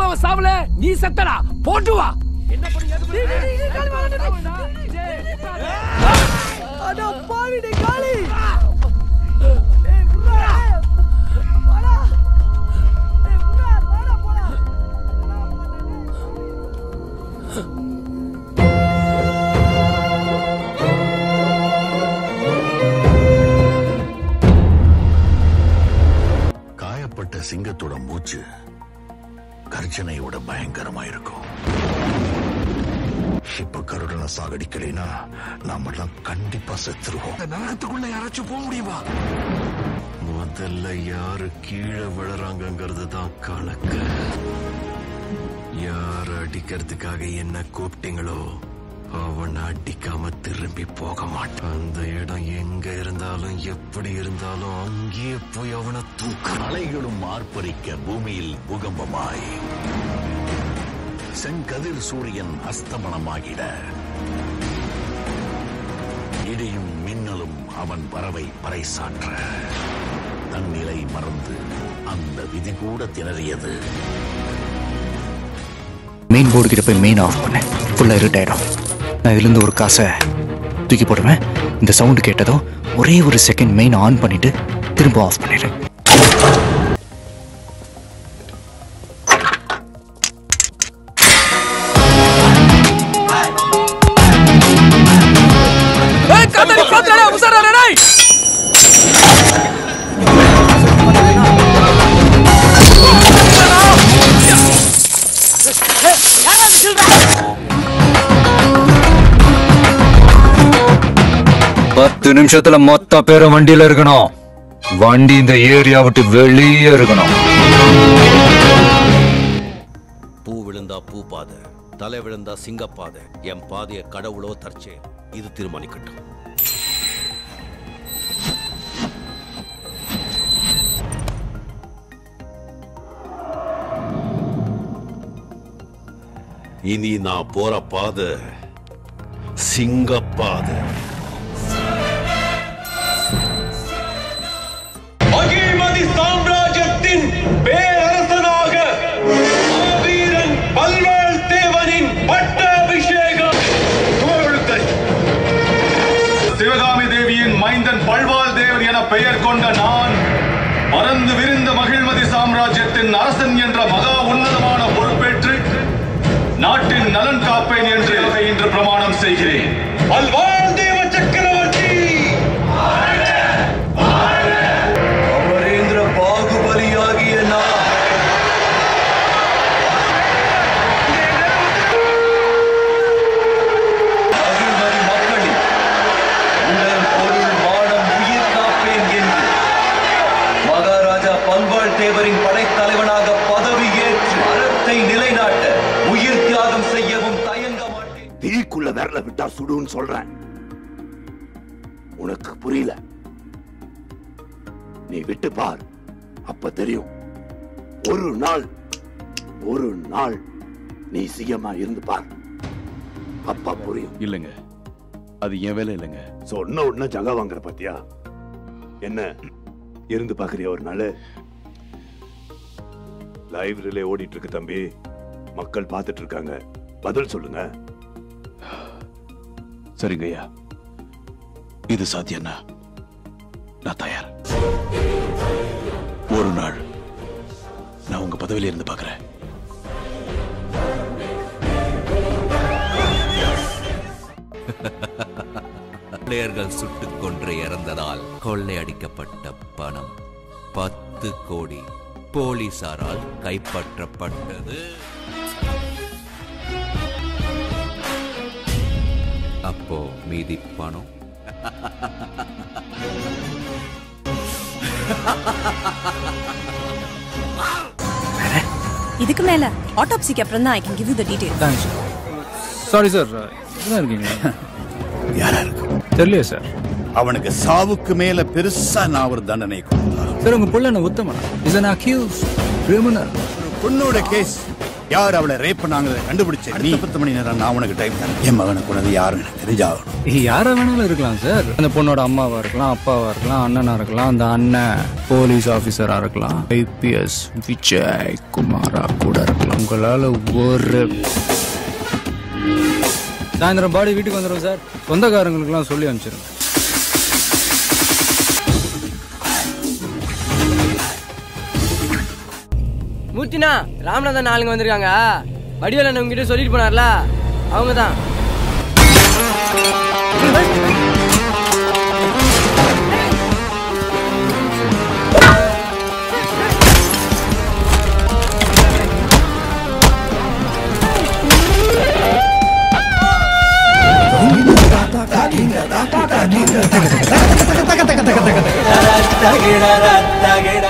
அவன் சாவல நீ செத்தடா போட்டு வா என்ன பண்ணி ஏது பண்ணி? அட பாவி டேய் காளி காயப்பட்ட சிங்கத்தோட மூச்சு கர்ஜனையோட பயங்கரமா இருக்கும் இப்ப கருடனை சாகடிக்கலைனா நாமெல்லாம் கண்டிப்பா செத்துருவோம் இந்த நரகத்துக்குள்ள யாராச்சும் போக முடியுமா முதல்ல யாரு கீழே விழுறாங்கங்கிறது தான் கணக்கு யார் அடிக்கிறதுக்காக என்ன கூப்பிட்டீங்களோ அவனை அடிக்காம திரும்பி போக மாட்டான் அந்த இடம் எங்க இருந்தாலும் எப்படி இருந்தாலும் அங்கேயே போய் அவனை தூக்க அலைகளும் ஆர்ப்பரிக்க பூமியில் பூகம்பமாய் செங்கதிர் சூரியன் அஸ்தமனமாகிட இடியும் மின்னலும் அவன் வரவை பறைசாற்ற தன் நிலை மறந்து அந்த விதி கூட திணறியது மெயின் போர்டு கிட்ட போய் மெயின் ஆஃப் பண்ணேன் ஃபுல்லாக இருட் ஆயிடும் நான் இதுலேருந்து ஒரு காசை தூக்கி போடுவேன் இந்த சவுண்டு கேட்டதும் ஒரே ஒரு செகண்ட் மெயின் ஆன் பண்ணிட்டு திரும்ப ஆஃப் பண்ணிடுறேன் ஏய் காத்தாடி பாத்துடா உசாரா டேய் பத்து நிமிஷத்துல மொத்த பேரும் வண்டியில இருக்கணும் வண்டி இந்த ஏரியா விட்டு வெளியே இருக்கணும் பூ விழுந்தா பூ பாதை தலை விழுந்தா சிங்கப்பாதை என் பாதைய கடவுளோ தற்செயல் இது தீர்மானிக்கட்டும் இனி நான் போற பாதை சிங்கப்பாதை மகிழ்மதி சாம்ராஜ்யத்தின் பேரரசனாக மாவீரன் பல்வேல் தேவனின் பட்டாபிஷேகம் தோழுத்தை சிவகாமி தேவியின் மைந்தன் பல்வாள் தேவன் என பெயர் கொண்ட நான் பறந்து விரிந்த மகிழ்மதி சாம்ராஜ்யத்தின் அரசன் என்ற மகா உன்னதமான பொறுப்பேற்று நாட்டின் நலன் காப்பேன் என்று இன்று பிரமாணம் செய்கிறேன் பல்வாழ் தேவ சக்கரவர்த்தி அமரேந்திர பாகுபலியாகிய நான் மகிழ்மதி மக்களின் உடல் பொருள் மானம் உயிர் காப்பேன் என்று மகாராஜா பல்வாழ் தேவரின் படைத்தலைவனாக பதவி ஏற்று அறத்தை நிலைநாட்ட உயிர் தியாகம் செய்யவும் தயங்க மாட்டேன் தீக்குள்ள விரல விட்டா சுடுன்னு சொல்றேன் உனக்கு புரியல நீ விட்டு பார் அப்ப தெரியும் ஒரு நாள் ஒரு நாள் நீ சிஎம்மா இருந்து பார் அப்பா புரியும் இல்லைங்க அது என் வேலை இல்லைங்க சொன்ன உடனே ஜகா வாங்குற பாத்தியா என்ன இருந்து பாக்குறியா ஒரு நாள் லைவ் ரிலே ஓடிட்டு இருக்கு தம்பி மக்கள் பார்த்துட்டு இருக்காங்க பதில் சொல்லுங்க சரிங்க ஐயா இது சாத்தியம்னா நான் தயார் ஒரு நாள் நான் உங்க பதவியில இருந்து பார்க்கறேன் பிளேயர்கள் சுட்டுக் கொன்று இறந்ததால் கொள்ளையடிக்கப்பட்ட பணம் பத்து கோடி போலீசாரால் கைப்பற்றப்பட்டது அப்போ மீதி பணம் இதுக்கு மேல ஆட்டோப்சிக்கு அப்புறம் தான் I can give you the detail thanks sorry sir இதான் இருக்கீங்க யாரா இருக்கும் தெரியலையே சார் அவனுக்கு சாவுக்கு மேல பெருசா நான் ஒரு தண்டனை கொடுத்தேன் சார் உங்க புள்ள என்ன உத்தமனா இஸ் அன் அக்யூஸ் கிரிமினல் பொண்ணோட கேஸ் யார் அவளை ரேப் பண்ணாங்கிறத கண்டுபிடிச்சு நீ பத்து மணி நேரம் நான் உனக்கு டைம் தரேன் என் மகனை கொண்டது யாருன்னு எனக்கு தெரிஞ்சாகணும் யாரா வேணாலும் இருக்கலாம் சார் அந்த பொண்ணோட அம்மாவா இருக்கலாம் அப்பாவா இருக்கலாம் அண்ணனா இருக்கலாம் அந்த அண்ணன் போலீஸ் ஆபீசரா இருக்கலாம் ஐபிஎஸ் விஜய் குமாரா கூட இருக்கலாம் உங்களால ஒரு சாயந்தரம் பாடி வீட்டுக்கு வந்துடும் சார் சொந்தக்காரங்களுக்குலாம் சொல்லி அனுப்பிச்சிருங்க மூர்த்தினா ராமநாதன் ஆளுங்க வந்திருக்காங்க வடிவேலன் உங்ககிட்ட சொல்லிட்டு போனார்ல அவங்க தான் தகடா தகடா